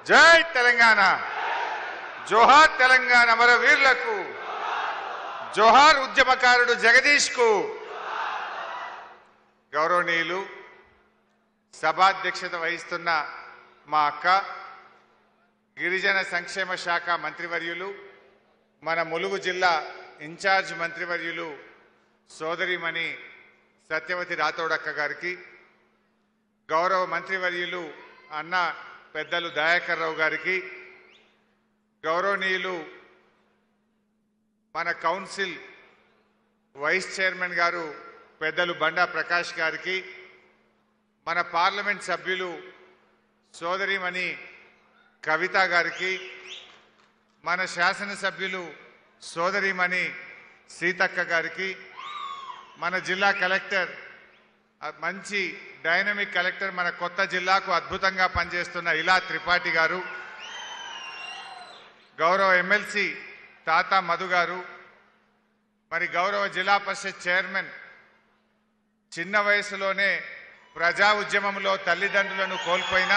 జై తెలంగాణ జోహార్ తెలంగాణ అమర వీరులకు జోహార్ ఉద్యమకారుడు జగదీష్ కు గౌరవనీయులు సభాధ్యక్షత వహిస్తున్న మా అక్క గిరిజన సంక్షేమ శాఖ మంత్రివర్యులు మన ములుగు జిల్లా ఇన్ఛార్జ్ మంత్రివర్యులు సోదరిమణి సత్యవతి రాథోడక్క గారికి గౌరవ మంత్రివర్యులు అన్న పెద్దలు దయాకర్ రావు గారికి గౌరవనీయులు మన కౌన్సిల్ వైస్ చైర్మన్ గారు పెద్దలు బండా ప్రకాష్ గారికి మన పార్లమెంట్ సభ్యులు సోదరిమణి కవిత గారికి మన శాసనసభ్యులు సోదరిమణి సీతక్క గారికి మన జిల్లా కలెక్టర్ ఆ మంచి డైనమిక్ కలెక్టర్ మన కొత్త జిల్లాకు అద్భుతంగా పనిచేస్తున్న ఇలా త్రిపాఠి గారు గౌరవ ఎమ్మెల్సీ తాతా మధు గారు మరి గౌరవ జిల్లా పరిషత్ చైర్మన్ చిన్న వయసులోనే ప్రజా ఉద్యమంలో తల్లిదండ్రులను కోల్పోయినా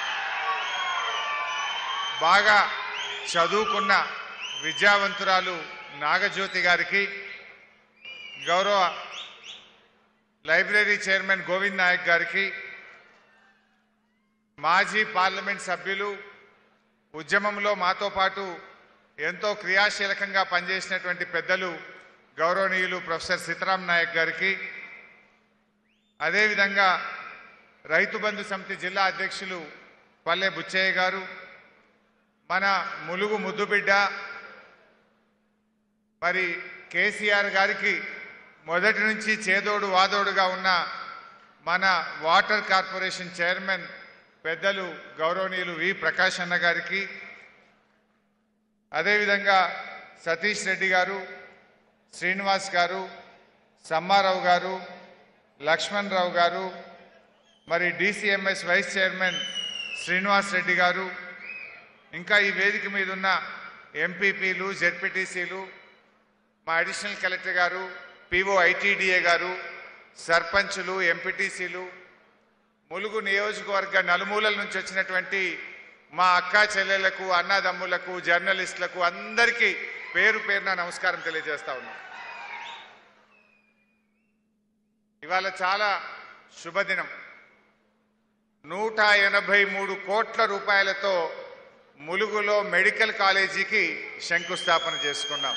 బాగా చదువుకున్న విద్యావంతురాలు నాగజ్యోతి గారికి గౌరవ లైబ్రరీ చైర్మన్ గోవింద్ నాయక్ గారికి మాజీ పార్లమెంట్ సభ్యులు ఉద్యమంలో మాతో పాటు ఎంతో క్రియాశీలకంగా పనిచేసినటువంటి పెద్దలు గౌరవనీయులు ప్రొఫెసర్ సీతారాం నాయక్ గారికి అదేవిధంగా రైతు బంధు సమితి జిల్లా అధ్యక్షులు పల్లె బుచ్చయ్య గారు మన ములుగు ముద్దుబిడ్డ మరి కేసీఆర్ గారికి మొదటి నుంచి చేదోడు వాదోడుగా ఉన్న మన వాటర్ కార్పొరేషన్ చైర్మన్ పెద్దలు గౌరవనీయులు వి ప్రకాష్ అన్న గారికి అదేవిధంగా సతీష్ రెడ్డి గారు శ్రీనివాస్ గారు సమ్మారావు గారు లక్ష్మణ్ రావు గారు మరి DCMS vice chairman Srinivas Reddy గారు ఇంకా ఈ వేదిక మీద ఉన్న ఎంపీపీలు జెడ్పీటీసీలు మా అడిషనల్ కలెక్టర్ గారు పిఓ ఐటీడీఏ గారు సర్పంచులు ఎంపీటీసీలు ములుగు నియోజకవర్గ నలుమూలల నుంచి వచ్చినటువంటి మా అక్కా చెల్లెళ్లకు అన్నదమ్ములకు జర్నలిస్టులకు అందరికీ పేరు పేరున నమస్కారం తెలియజేస్తా ఉన్నాం ఇవాళ చాలా శుభదినం నూట ఎనభై మూడు కోట్ల రూపాయలతో ములుగులో మెడికల్ కాలేజీకి శంకుస్థాపన చేసుకున్నాం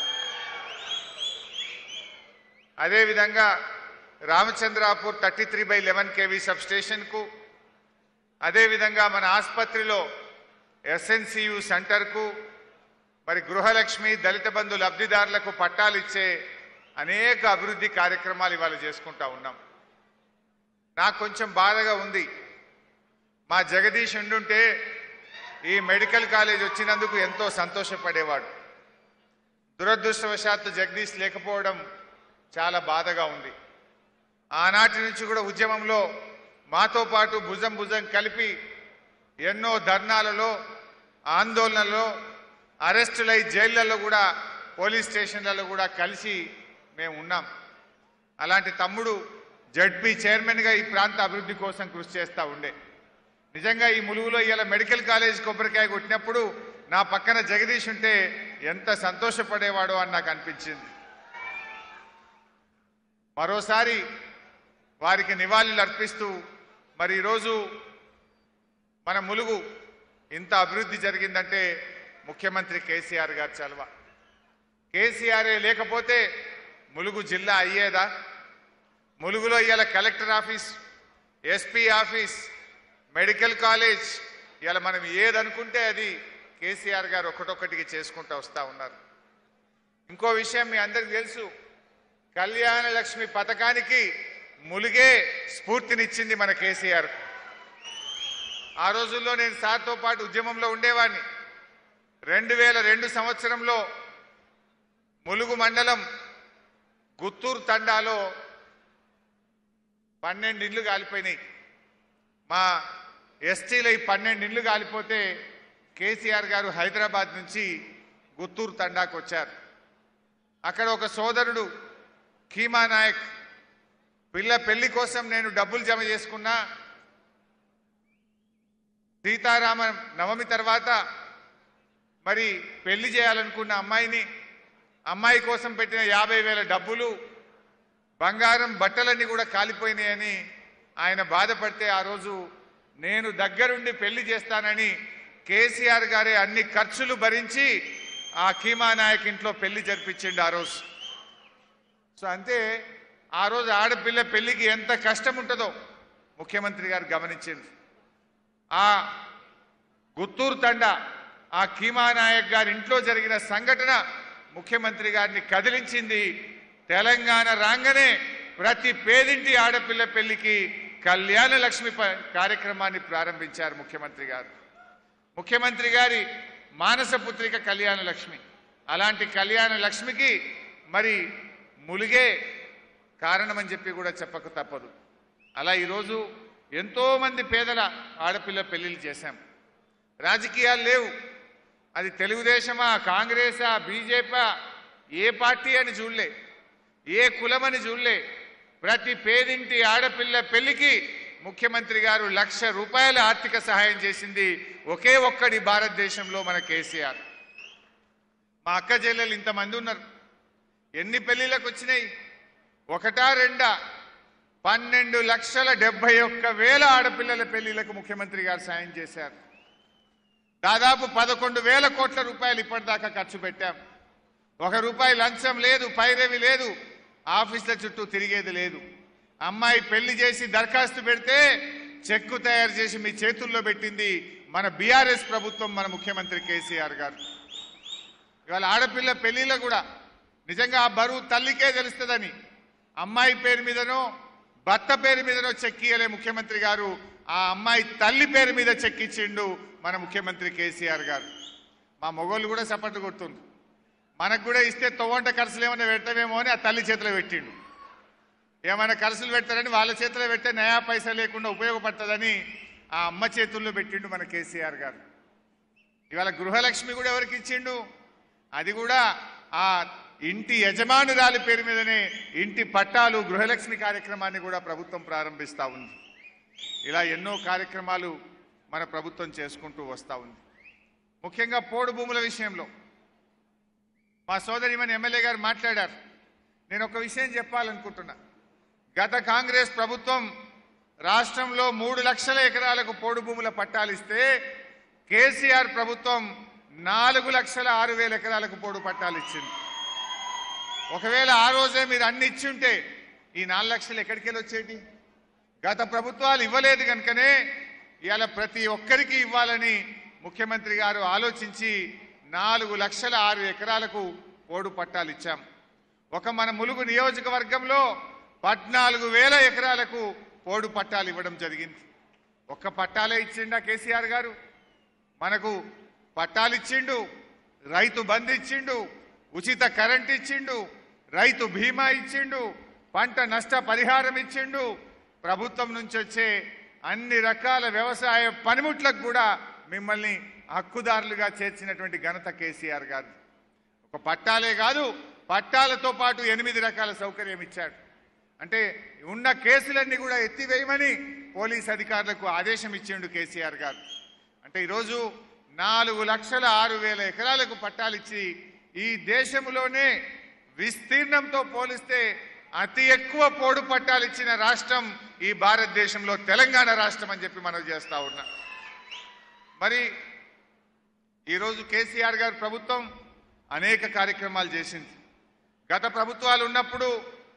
అదేవిధంగా Ramachandrapur thirty three by eleven KV sub స్టేషన్కు అదేవిధంగా మన ఆసుపత్రిలో ఎస్ఎన్సియు సెంటర్కు మరి గృహలక్ష్మి దళిత బంధు లబ్ధిదారులకు పట్టాలు ఇచ్చే అనేక అభివృద్ధి కార్యక్రమాలు ఇవాళ చేసుకుంటా ఉన్నాం నాకు కొంచెం బాధగా ఉంది మా జగదీష్ ఉండుంటే ఈ మెడికల్ కాలేజ్ వచ్చినందుకు ఎంతో సంతోషపడేవాడు దురదృష్టవశాత్తు జగదీష్ లేకపోవడం చాలా బాధగా ఉంది ఆనాటి నుంచి కూడా ఉద్యమంలో మాతో పాటు భుజం భుజం కలిపి ఎన్నో ధర్నాలలో ఆందోళనలో అరెస్టులై జైళ్లలో కూడా పోలీస్ స్టేషన్లలో కూడా కలిసి మేము ఉన్నాం అలాంటి తమ్ముడు జడ్పీ చైర్మన్గా ఈ ప్రాంత అభివృద్ధి కోసం కృషి చేస్తూ ఉండే నిజంగా ఈ ములుగులో ఇవాళ మెడికల్ కాలేజ్ కొబ్బరికాయ కొట్టినప్పుడు నా పక్కన జగదీష్ ఉంటే ఎంత సంతోషపడేవాడో అని నాకు అనిపించింది మరోసారి వారికి నివాళులు అర్పిస్తూ మరి ఈరోజు మన ములుగు ఇంత అభివృద్ధి జరిగిందంటే ముఖ్యమంత్రి కేసీఆర్ గారు చలవ కేసీఆరే లేకపోతే ములుగు జిల్లా అయ్యేదా ములుగులో ఇవాళ collector office SP office medical college ఇవాళ మనం ఏదనుకుంటే అది కేసీఆర్ గారు ఒకటొక్కటికి చేసుకుంటూ వస్తూ ఉన్నారు ఇంకో విషయం మీ అందరికి తెలుసు కళ్యాణ లక్ష్మి పథకానికి ములిగే స్ఫూర్తినిచ్చింది మన కేసీఆర్ ఆ రోజుల్లో నేను సార్తో పాటు ఉద్యమంలో ఉండేవాడిని రెండు వేల రెండు సంవత్సరంలో ములుగు మండలం గుత్తూరు తండాలో పన్నెండు ఇండ్లు కాలిపోయినాయి మా ఎస్టీలో ఈ పన్నెండు ఇండ్లు కాలిపోతే కేసీఆర్ గారు హైదరాబాద్ నుంచి గుత్తూరు తండాకు వచ్చారు అక్కడ ఒక సోదరుడు కీమా నాయక్ పిల్ల పెళ్లి కోసం నేను డబ్బులు జమ చేసుకున్నా సీతారామ నవమి తర్వాత మరి పెళ్లి చేయాలనుకున్న అమ్మాయిని అమ్మాయి కోసం పెట్టిన యాభై వేల డబ్బులు బంగారం బట్టలన్నీ కూడా కాలిపోయినాయని ఆయన బాధపడితే ఆ రోజు నేను దగ్గరుండి పెళ్లి చేస్తానని కేసీఆర్ గారే అన్ని ఖర్చులు భరించి ఆ కీమా నాయక్ ఇంట్లో పెళ్లి జరిపించిండు ఆ రోజు సో అంతే ఆ రోజు ఆడపిల్ల పెళ్లికి ఎంత కష్టం ఉంటుందో ముఖ్యమంత్రి గారు గమనించింది ఆ గుత్తూరు తండ ఆ కీమా నాయక్ గారి ఇంట్లో జరిగిన సంఘటన ముఖ్యమంత్రి గారిని కదిలించింది తెలంగాణ రాగానే ప్రతి పేదింటి ఆడపిల్ల పెళ్లికి కళ్యాణ లక్ష్మి ప- కార్యక్రమాన్ని ప్రారంభించారు ముఖ్యమంత్రి గారు ముఖ్యమంత్రి గారి మానస పుత్రిక కళ్యాణ లక్ష్మి అలాంటి కళ్యాణ లక్ష్మికి మరి ములిగే కారణమని చెప్పి కూడా చెప్పక తప్పదు అలా ఈరోజు ఎంతో మంది పేదల ఆడపిల్ల పెళ్లిళ్ళు చేశాం రాజకీయాలు లేవు అది తెలుగుదేశమా కాంగ్రెసా బీజేపీ ఏ పార్టీ అని చూడలే ఏ కులమని చూడలే ప్రతి పేదింటి ఆడపిల్ల పెళ్లికి ముఖ్యమంత్రి గారు లక్ష రూపాయల ఆర్థిక సహాయం చేసింది ఒకే ఒక్కడి భారతదేశంలో మన కేసీఆర్ మా అక్క చెల్లెలు ఇంతమంది ఉన్నారు ఎన్ని పెళ్లిళ్ళకు వచ్చినాయి ఒకటా రెండా పన్నెండు లక్షల డెబ్బై ఒక్క వేల ఆడపిల్లల పెళ్లిళ్లకు ముఖ్యమంత్రి గారు సాయం చేశారు దాదాపు పదకొండు వేల కోట్ల రూపాయలు ఇప్పటిదాకా ఖర్చు పెట్టాం ఒక రూపాయి లంచం లేదు పైరవి లేదు ఆఫీసుల చుట్టూ తిరిగేది లేదు అమ్మాయి పెళ్లి చేసి దరఖాస్తు పెడితే చెక్కు తయారు చేసి మీ చేతుల్లో పెట్టింది మన బీఆర్ఎస్ ప్రభుత్వం మన ముఖ్యమంత్రి కేసీఆర్ గారు ఇవాళ ఆడపిల్ల పెళ్లిలో కూడా నిజంగా ఆ బరువు తల్లికే తెలుస్తుందని అమ్మాయి పేరు మీదనో భర్త పేరు మీదనో చెక్కియలే ముఖ్యమంత్రి గారు ఆ అమ్మాయి తల్లి పేరు మీద చెక్కిచ్చిండు మన ముఖ్యమంత్రి కేసీఆర్ గారు మా మొగోళ్ళు కూడా సపోర్ట్ కొడుతుండ్రు మనకు కూడా ఇస్తే తొవ్వంట ఖర్చులు ఏమైనా పెట్టవేమో అని ఆ తల్లి చేతిలో పెట్టిండు ఏమైనా ఖర్చులు పెడతారని వాళ్ళ చేతిలో పెడితే నయా పైసా లేకుండా ఉపయోగపడుతుందని ఆ అమ్మ చేతుల్లో పెట్టిండు మన కేసీఆర్ గారు ఇవాళ గృహలక్ష్మి కూడా ఎవరికి ఇచ్చిండు అది కూడా ఆ ఇంటి యజమానురాలి పేరు మీదనే ఇంటి పట్టాలు గృహలక్ష్మి కార్యక్రమాన్ని కూడా ప్రభుత్వం ప్రారంభిస్తా ఉంది ఇలా ఎన్నో కార్యక్రమాలు మన ప్రభుత్వం చేసుకుంటూ వస్తా ఉంది ముఖ్యంగా పోడు భూముల విషయంలో మా సోదరిమని ఎమ్మెల్యే గారు మాట్లాడారు నేను ఒక విషయం చెప్పాలనుకుంటున్నా గత కాంగ్రెస్ ప్రభుత్వం రాష్ట్రంలో మూడు లక్షల ఎకరాలకు పోడు భూముల పట్టాలు ఇస్తే కేసీఆర్ ప్రభుత్వం నాలుగు లక్షల ఆరు వేల ఎకరాలకు పోడు పట్టాలు ఇచ్చింది ఒకవేళ ఆ రోజే మీరు అన్ని ఇచ్చుంటే ఈ నాలుగు లక్షలు ఎక్కడికి వెళ్ళి వచ్చేటి గత ప్రభుత్వాలు ఇవ్వలేదు కనుకనే ఇవాళ ప్రతి ఒక్కరికి ఇవ్వాలని ముఖ్యమంత్రి గారు ఆలోచించి నాలుగు లక్షల ఆరు ఎకరాలకు పోడు పట్టాలు ఇచ్చాం ఒక మన ములుగు నియోజకవర్గంలో పద్నాలుగు వేల ఎకరాలకు పోడు పట్టాలు ఇవ్వడం జరిగింది ఒక్క పట్టాలే ఇచ్చిండా కేసీఆర్ గారు మనకు పట్టాలు ఇచ్చిండు రైతు బంధు ఇచ్చిండు ఉచిత కరెంట్ ఇచ్చిండు రైతు బీమా ఇచ్చిండు పంట నష్ట పరిహారం ఇచ్చిండు ప్రభుత్వం నుంచి వచ్చే అన్ని రకాల వ్యవసాయ పనిముట్లకు కూడా మిమ్మల్ని హక్కుదారులుగా చేర్చినటువంటి ఘనత కేసీఆర్ గారు ఒక పట్టాలే కాదు పట్టాలతో పాటు ఎనిమిది రకాల సౌకర్యం ఇచ్చాడు అంటే ఉన్న కేసులన్నీ కూడా ఎత్తివేయమని పోలీస్ అధికారులకు ఆదేశం ఇచ్చిండు కేసీఆర్ గారు అంటే ఈరోజు నాలుగు లక్షల ఆరు వేల ఎకరాలకు పట్టాలిచ్చి ఈ దేశంలోనే విస్తీర్ణంతో పోలిస్తే అతి ఎక్కువ పోడు పట్టాలు ఇచ్చిన రాష్ట్రం ఈ భారతదేశంలో తెలంగాణ రాష్ట్రం అని చెప్పి మనం చేస్తా ఉన్నా మరి ఈరోజు కేసీఆర్ గారి ప్రభుత్వం అనేక కార్యక్రమాలు చేసింది గత ప్రభుత్వాలు ఉన్నప్పుడు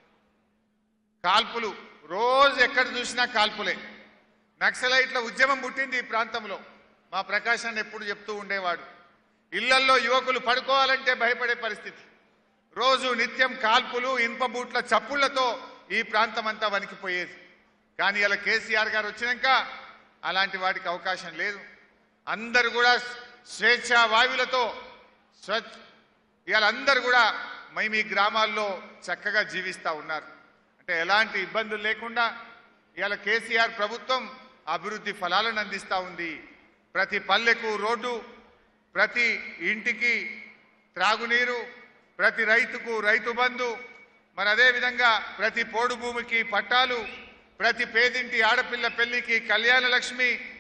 కాల్పులు రోజు ఎక్కడ చూసినా కాల్పులే నక్సలైట్ల ఉద్యమం పుట్టింది ఈ ప్రాంతంలో మా ప్రకాశాన్ని ఎప్పుడు చెప్తూ ఉండేవాడు ఇళ్లల్లో యువకులు పడుకోవాలంటే భయపడే పరిస్థితి రోజు నిత్యం కాల్పులు ఇనుప బూట్ల చప్పుళ్లతో ఈ ప్రాంతం అంతా వణికిపోయేది కానీ ఇలా కేసీఆర్ గారు వచ్చినాక అలాంటి వాటికి అవకాశం లేదు అందరు కూడా స్వేచ్ఛా వాయువులతో స్వచ్ఛ ఇవాళ అందరు కూడా మై మీ గ్రామాల్లో చక్కగా జీవిస్తూ ఉన్నారు అంటే ఎలాంటి ఇబ్బందులు లేకుండా ఇవాళ కేసీఆర్ ప్రభుత్వం అభివృద్ధి ఫలాలను అందిస్తూ ఉంది ప్రతి పల్లెకు రోడ్డు ప్రతి ఇంటికి త్రాగునీరు ప్రతి రైతుకు రైతు బంధు మరి అదేవిధంగా ప్రతి పోడు భూమికి పట్టాలు ప్రతి పేదింటి ఆడపిల్ల పెళ్లికి కళ్యాణ లక్ష్మి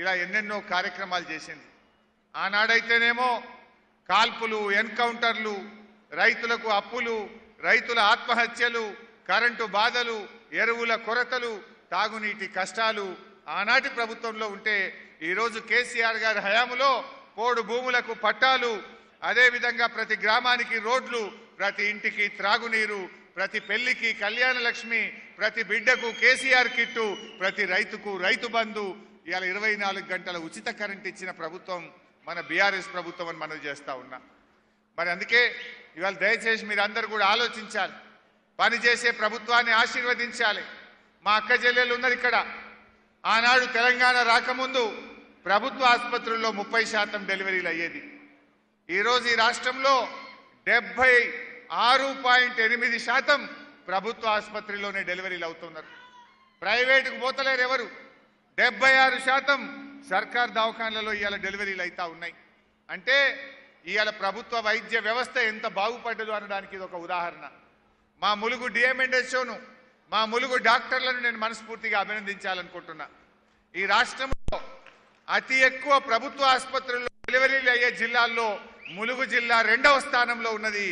ఇలా ఎన్నెన్నో కార్యక్రమాలు చేసింది ఆనాడైతేనేమో కాల్పులు ఎన్కౌంటర్లు రైతులకు అప్పులు రైతుల ఆత్మహత్యలు కరెంటు బాధలు ఎరువుల కొరతలు తాగునీటి కష్టాలు ఆనాటి ప్రభుత్వంలో ఉంటే ఈరోజు కేసీఆర్ గారి హయాములో పోడు భూములకు పట్టాలు అదేవిధంగా ప్రతి గ్రామానికి రోడ్లు ప్రతి ఇంటికి త్రాగునీరు ప్రతి పెళ్లికి కళ్యాణ లక్ష్మి ప్రతి బిడ్డకు కేసీఆర్ కిట్టు ప్రతి రైతుకు రైతు బంధు ఇవాళ ఇరవై నాలుగు గంటల ఉచిత కరెంట్ ఇచ్చిన ప్రభుత్వం మన బీఆర్ఎస్ ప్రభుత్వం అని మనం చేస్తా ఉన్నాం మరి అందుకే ఇవాళ దయచేసి మీరు అందరూ కూడా ఆలోచించాలి పనిచేసే ప్రభుత్వాన్ని ఆశీర్వదించాలి మా అక్క చెల్లెలు ఉన్నారు ఇక్కడ ఆనాడు తెలంగాణ రాకముందు ప్రభుత్వ ఆసుపత్రుల్లో ముప్పై శాతం డెలివరీలు అయ్యేది ఈరోజు ఈ రాష్ట్రంలో డెబ్బై ఆరు పాయింట్ ఎనిమిది శాతం ప్రభుత్వ ఆసుపత్రిలోనే డెలివరీలు అవుతున్నారు ప్రైవేటుకు పోతలేరు ఎవరు డెబ్బై ఆరు శాతం సర్కార్ దవాఖాన్లలో ఇవాళ డెలివరీలు అవుతా ఉన్నాయి అంటే ఇవాళ ప్రభుత్వ వైద్య వ్యవస్థ ఎంత బాగుపడ్డదో అనడానికి ఇది ఒక ఉదాహరణ మా ములుగు డిఎంఎన్ఎస్ఓను మా ములుగు డాక్టర్లను నేను మనస్ఫూర్తిగా అభినందించాలనుకుంటున్నా ఈ రాష్ట్రంలో అతి ఎక్కువ ప్రభుత్వ ఆసుపత్రుల్లో డెలివరీలు అయ్యే జిల్లాల్లో ములుగు జిల్లా రెండవ స్థానంలో ఉన్నది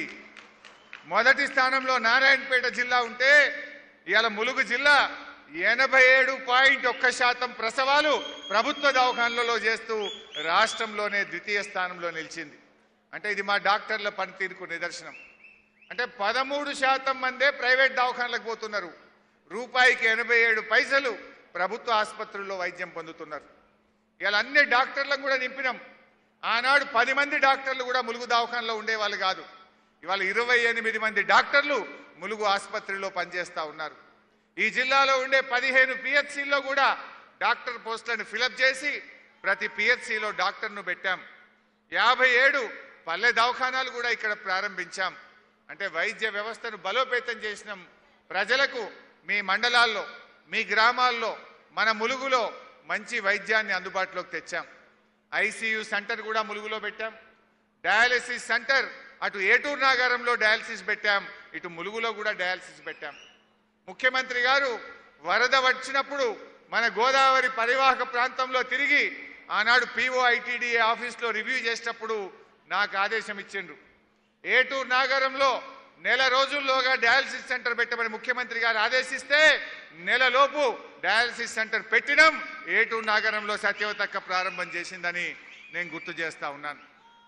మొదటి స్థానంలో నారాయణపేట జిల్లా ఉంటే ఇవాళ ములుగు జిల్లా ఎనభై ఏడు పాయింట్ ఒక్క శాతం ప్రసవాలు ప్రభుత్వ దవాఖాన్లలో చేస్తూ రాష్ట్రంలోనే ద్వితీయ స్థానంలో నిలిచింది అంటే ఇది మా డాక్టర్ల పనితీరుకు నిదర్శనం అంటే పదమూడు శాతం మందే ప్రైవేట్ దవాఖానలకు పోతున్నారు రూపాయికి ఎనభై ఏడు పైసలు ప్రభుత్వ ఆసుపత్రుల్లో వైద్యం పొందుతున్నారు ఇలా అన్ని డాక్టర్లను కూడా నింపినాం ఆనాడు పది మంది డాక్టర్లు కూడా ములుగు దవాఖానలో ఉండేవాళ్ళు కాదు ఇవాళ ఇరవై ఎనిమిది మంది డాక్టర్లు ములుగు ఆసుపత్రిలో పనిచేస్తా ఉన్నారు ఈ జిల్లాలో ఉండే పదిహేను పిహెచ్సిల్లో కూడా డాక్టర్ పోస్టులను ఫిలప్ చేసి ప్రతి పిహెచ్సిలో డాక్టర్ను పెట్టాం యాభై ఏడు పల్లె దవాఖానాలు కూడా ఇక్కడ ప్రారంభించాం అంటే వైద్య వ్యవస్థను బలోపేతం చేసినాం ప్రజలకు మీ మండలాల్లో మీ గ్రామాల్లో మన ములుగులో మంచి వైద్యాన్ని అందుబాటులోకి తెచ్చాం ఐసీయూ సెంటర్ కూడా ములుగులో పెట్టాం డయాలసిస్ సెంటర్ అటు ఏటూరు నాగారంలో డయాలసిస్ పెట్టాం ఇటు ములుగులో కూడా డయాలసిస్ పెట్టాం ముఖ్యమంత్రి గారు వరద వచ్చినప్పుడు మన గోదావరి పరివాహక ప్రాంతంలో తిరిగి ఆనాడు పిఓఐటిడిఏ ఆఫీస్లో రివ్యూ చేసేటప్పుడు నాకు ఆదేశం ఇచ్చిండ్రు ఏటూరు నాగరంలో నెల రోజుల్లోగా డయాలసిస్ సెంటర్ పెట్టమని ముఖ్యమంత్రి గారు ఆదేశిస్తే నెలలోపు డయాలసిస్ సెంటర్ పెట్టినాం ఏటూరు నాగరంలో సత్యవతక్క ప్రారంభం చేసిందని నేను గుర్తు చేస్తా ఉన్నాను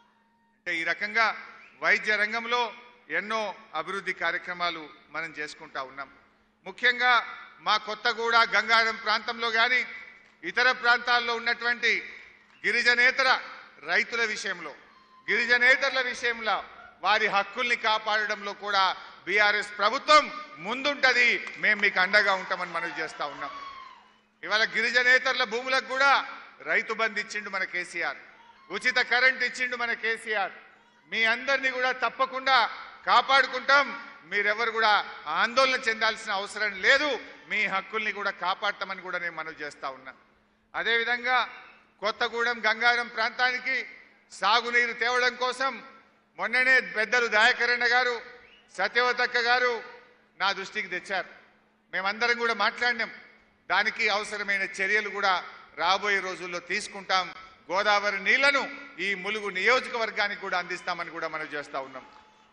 అంటే ఈ రకంగా వైద్య రంగంలో ఎన్నో అభివృద్ధి కార్యక్రమాలు మనం చేసుకుంటా ఉన్నాం ముఖ్యంగా మా కొత్తగూడ గంగారం ప్రాంతంలో కానీ ఇతర ప్రాంతాల్లో ఉన్నటువంటి గిరిజనేతర రైతుల విషయంలో గిరిజనేతరుల విషయంలో వారి హక్కుల్ని కాపాడడంలో కూడా బీఆర్ఎస్ ప్రభుత్వం ముందుంటది మేము మీకు అండగా ఉంటామని మనవి చేస్తా ఉన్నాం ఇవాళ గిరిజనేతరుల భూములకు కూడా రైతు బంధు ఇచ్చిండు మన కేసీఆర్ ఉచిత కరెంట్ ఇచ్చిండు మన కేసీఆర్ మీ అందరినీ కూడా తప్పకుండా కాపాడుకుంటాం మీరెవరు కూడా ఆందోళన చెందాల్సిన అవసరం లేదు మీ హక్కుల్ని కూడా కాపాడతామని కూడా నేను మనవి చేస్తా ఉన్నా అదేవిధంగా కొత్తగూడెం గంగారం ప్రాంతానికి సాగునీరు తేవడం కోసం మొన్ననే పెద్దలు దయాకరణ గారు సత్యవతక్క గారు నా దృష్టికి తెచ్చారు మేమందరం కూడా మాట్లాడినాం దానికి అవసరమైన చర్యలు కూడా రాబోయే రోజుల్లో తీసుకుంటాం గోదావరి నీళ్లను ఈ ములుగు నియోజకవర్గానికి కూడా అందిస్తామని కూడా మనం చేస్తా ఉన్నాం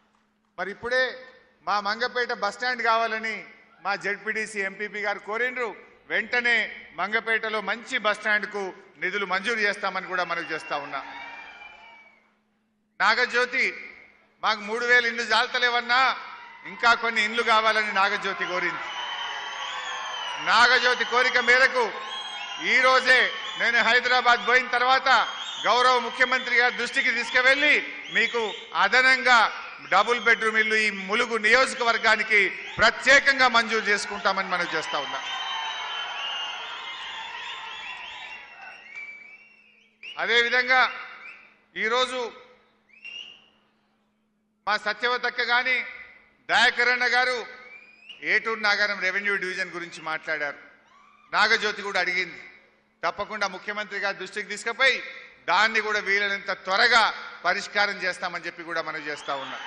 మరి ఇప్పుడే మా మంగపేట బస్టాండ్ కావాలని మా జెడ్పీడీసీ ఎంపీపీ గారు కోరిండ్రు వెంటనే మంగపేటలో మంచి బస్టాండ్కు నిధులు మంజూరు చేస్తామని కూడా మనం చేస్తా ఉన్నా నాగజ్యోతి మాకు మూడు వేలు ఇండ్లు జాలతలేవన్నా ఇంకా కొన్ని ఇండ్లు కావాలని నాగజ్యోతి కోరింది నాగజ్యోతి కోరిక మేరకు ఈ రోజే నేను హైదరాబాద్ పోయిన తర్వాత గౌరవ ముఖ్యమంత్రి గారి దృష్టికి తీసుకువెళ్ళి మీకు అదనంగా డబుల్ బెడ్రూమ్ ఇల్లు ఈ ములుగు నియోజకవర్గానికి ప్రత్యేకంగా మంజూరు చేసుకుంటామని మనం చేస్తా ఉన్నాం అదేవిధంగా ఈరోజు మా సత్యవతక్క గాని దయాకరణ గారు ఏటూరు నాగారం రెవెన్యూ డివిజన్ గురించి మాట్లాడారు నాగజ్యోతి కూడా అడిగింది తప్పకుండా ముఖ్యమంత్రి గారి దృష్టికి తీసుకుపోయి దాన్ని కూడా వీలైనంత త్వరగా పరిష్కారం చేస్తామని చెప్పి కూడా మనం చేస్తా ఉన్నాం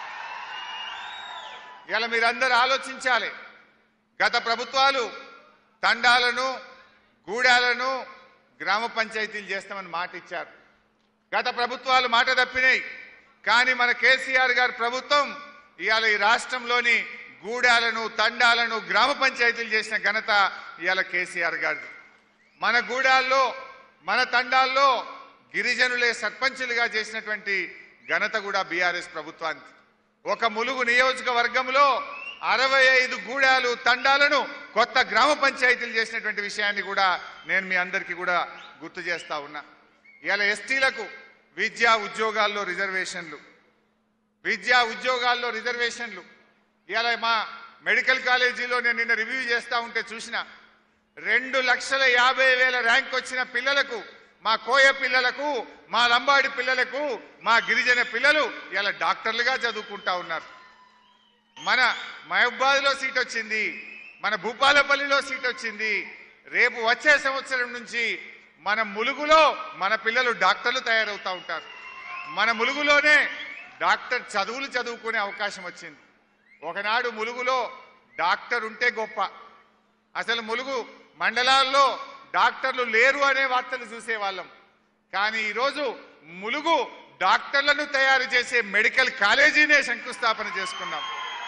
ఇలా మీరందరూ ఆలోచించాలి గత ప్రభుత్వాలు తండాలను గూడాలను గ్రామ పంచాయతీలు చేస్తామని మాట ఇచ్చారు గత ప్రభుత్వాలు మాట తప్పినాయి కానీ మన కేసీఆర్ గారి ప్రభుత్వం ఇవాళ ఈ రాష్ట్రంలోని గూడాలను తండాలను గ్రామ పంచాయతీలు చేసిన ఘనత ఇవాళ కేసీఆర్ గారిది మన గూడాల్లో మన తండాల్లో గిరిజనులే సర్పంచులుగా చేసినటువంటి ఘనత కూడా బీఆర్ఎస్ ప్రభుత్వానికి ఒక ములుగు నియోజకవర్గంలో అరవై ఐదు గూడాలు తండాలను కొత్త గ్రామ పంచాయతీలు చేసినటువంటి విషయాన్ని కూడా నేను మీ అందరికీ కూడా గుర్తు చేస్తా ఉన్నా ఇవాళ ఎస్టీలకు విద్యా ఉద్యోగాల్లో రిజర్వేషన్లు విద్యా ఉద్యోగాల్లో రిజర్వేషన్లు ఇవాళ మా మెడికల్ కాలేజీలో నేను నిన్న రివ్యూ చేస్తా ఉంటే చూసిన రెండు లక్షల యాభై వేల ర్యాంక్ వచ్చిన పిల్లలకు మా కోయ పిల్లలకు మా లంబాడి పిల్లలకు మా గిరిజన పిల్లలు ఇలా డాక్టర్లుగా చదువుకుంటా ఉన్నారు మన మహబాద్లో సీట్ వచ్చింది మన భూపాలపల్లిలో సీట్ వచ్చింది రేపు వచ్చే సంవత్సరం నుంచి మన ములుగులో మన పిల్లలు డాక్టర్లు తయారవుతా ఉంటారు మన ములుగులోనే డాక్టర్ చదువులు చదువుకునే అవకాశం వచ్చింది ఒకనాడు ములుగులో డాక్టర్ ఉంటే గొప్ప అసలు ములుగు మండలాల్లో డాక్టర్లు లేరు అనే వార్తలు చూసేవాళ్ళం కానీ ఈరోజు ములుగు డాక్టర్లను తయారు చేసే మెడికల్ కాలేజీనే శంకుస్థాపన చేసుకున్నాం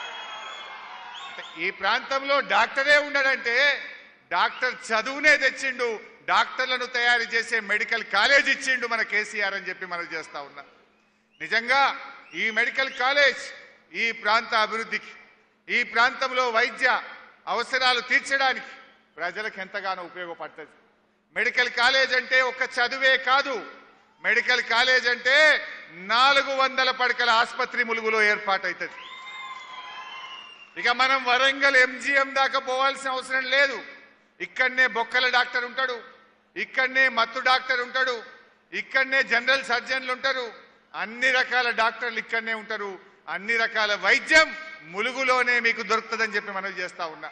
ఈ ప్రాంతంలో డాక్టరే ఉండడంటే డాక్టర్ చదువునే తెచ్చిండు డాక్టర్లను తయారు చేసే మెడికల్ కాలేజ్ ఇచ్చిండు మన కేసీఆర్ అని చెప్పి మనం చేస్తా ఉన్నాం నిజంగా ఈ మెడికల్ కాలేజ్ ఈ ప్రాంత అభివృద్ధికి ఈ ప్రాంతంలో వైద్య అవసరాలు తీర్చడానికి ప్రజలకు ఎంతగానో ఉపయోగపడుతుంది మెడికల్ కాలేజ్ అంటే ఒక చదువే కాదు మెడికల్ కాలేజ్ అంటే నాలుగు వందల పడకల ఆసుపత్రి ములుగులో ఏర్పాటవుతుంది ఇక మనం వరంగల్ ఎంజిఎం దాకా పోవాల్సిన అవసరం లేదు ఇక్కడనే బొక్కల డాక్టర్ ఉంటాడు ఇక్కడనే మత్తు డాక్టర్ ఉంటాడు ఇక్కడనే జనరల్ సర్జన్లు ఉంటారు అన్ని రకాల డాక్టర్లు ఇక్కడనే ఉంటారు అన్ని రకాల వైద్యం ములుగులోనే మీకు దొరుకుతుందని చెప్పి మనం చేస్తా ఉన్నా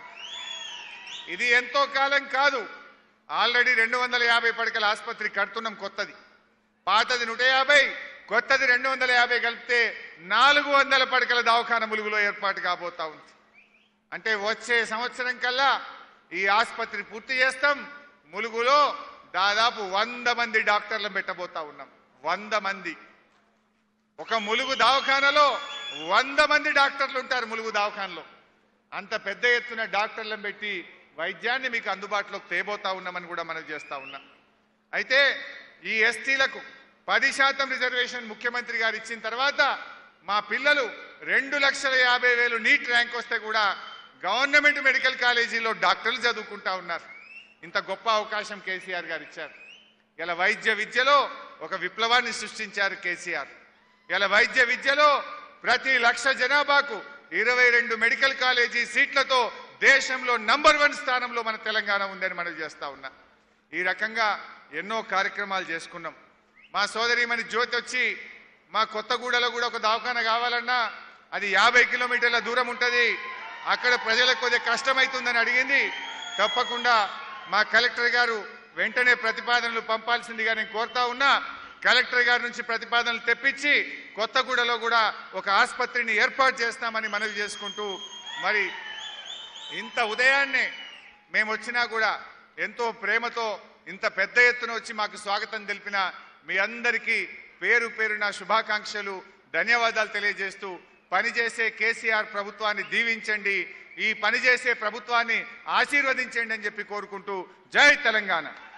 ఇది ఎంతో కాలం కాదు ఆల్రెడీ రెండు వందల యాభై పడకల ఆసుపత్రి కడుతున్నాం కొత్తది పాతది నూట యాభై కొత్తది రెండు వందల యాభై కలిపితే నాలుగు వందల పడకల దవాఖాన ములుగులో ఏర్పాటు కాబోతా ఉంది అంటే వచ్చే సంవత్సరం కల్లా ఈ ఆసుపత్రి పూర్తి చేస్తాం ములుగులో దాదాపు వంద మంది డాక్టర్లను పెట్టబోతా ఉన్నాం వంద మంది ఒక ములుగు దవాఖానలో వంద మంది డాక్టర్లు ఉంటారు ములుగు దవాఖానలో అంత పెద్ద ఎత్తున డాక్టర్లను పెట్టి వైద్యాన్ని మీకు అందుబాటులోకి తేబోతా ఉన్నామని కూడా మనం చేస్తా ఉన్నాం అయితే ఈ ఎస్టీలకు పది శాతం రిజర్వేషన్ ముఖ్యమంత్రి గారు ఇచ్చిన తర్వాత మా పిల్లలు రెండు లక్షల యాభై వేలు నీట్ ర్యాంక్ వస్తే కూడా గవర్నమెంట్ మెడికల్ కాలేజీలో డాక్టర్లు చదువుకుంటా ఉన్నారు ఇంత గొప్ప అవకాశం కేసీఆర్ గారు ఇచ్చారు ఇలా వైద్య విద్యలో ఒక విప్లవాన్ని సృష్టించారు కేసీఆర్ ఇలా వైద్య విద్యలో ప్రతి లక్ష జనాభాకు ఇరవై రెండు మెడికల్ కాలేజీ సీట్లతో దేశంలో నంబర్ వన్ స్థానంలో మన తెలంగాణ ఉందని మనం చేస్తా ఉన్నా ఈ రకంగా ఎన్నో కార్యక్రమాలు చేసుకున్నాం మా సోదరిమణి జ్యోతి వచ్చి మా కొత్తగూడలో కూడా ఒక దవాఖాన కావాలన్నా అది యాభై కిలోమీటర్ల దూరం ఉంటుంది అక్కడ ప్రజలకు కొద్దిగా కష్టమవుతుందని అడిగింది తప్పకుండా మా కలెక్టర్ గారు వెంటనే ప్రతిపాదనలు పంపాల్సిందిగా నేను కోరుతా ఉన్నా కలెక్టర్ గారి నుంచి ప్రతిపాదనలు తెప్పించి కొత్తగూడలో కూడా ఒక ఆసుపత్రిని ఏర్పాటు చేస్తామని మనవి చేసుకుంటూ మరి ఇంత ఉదయాన్నే మేము వచ్చినా కూడా ఎంతో ప్రేమతో ఇంత పెద్ద ఎత్తున వచ్చి మాకు స్వాగతం తెలిపిన మీ అందరికీ పేరు పేరు నా శుభాకాంక్షలు ధన్యవాదాలు తెలియజేస్తూ పనిచేసే కేసీఆర్ ప్రభుత్వాన్ని దీవించండి ఈ పనిచేసే ప్రభుత్వాన్ని ఆశీర్వదించండి అని చెప్పి కోరుకుంటూ జై తెలంగాణ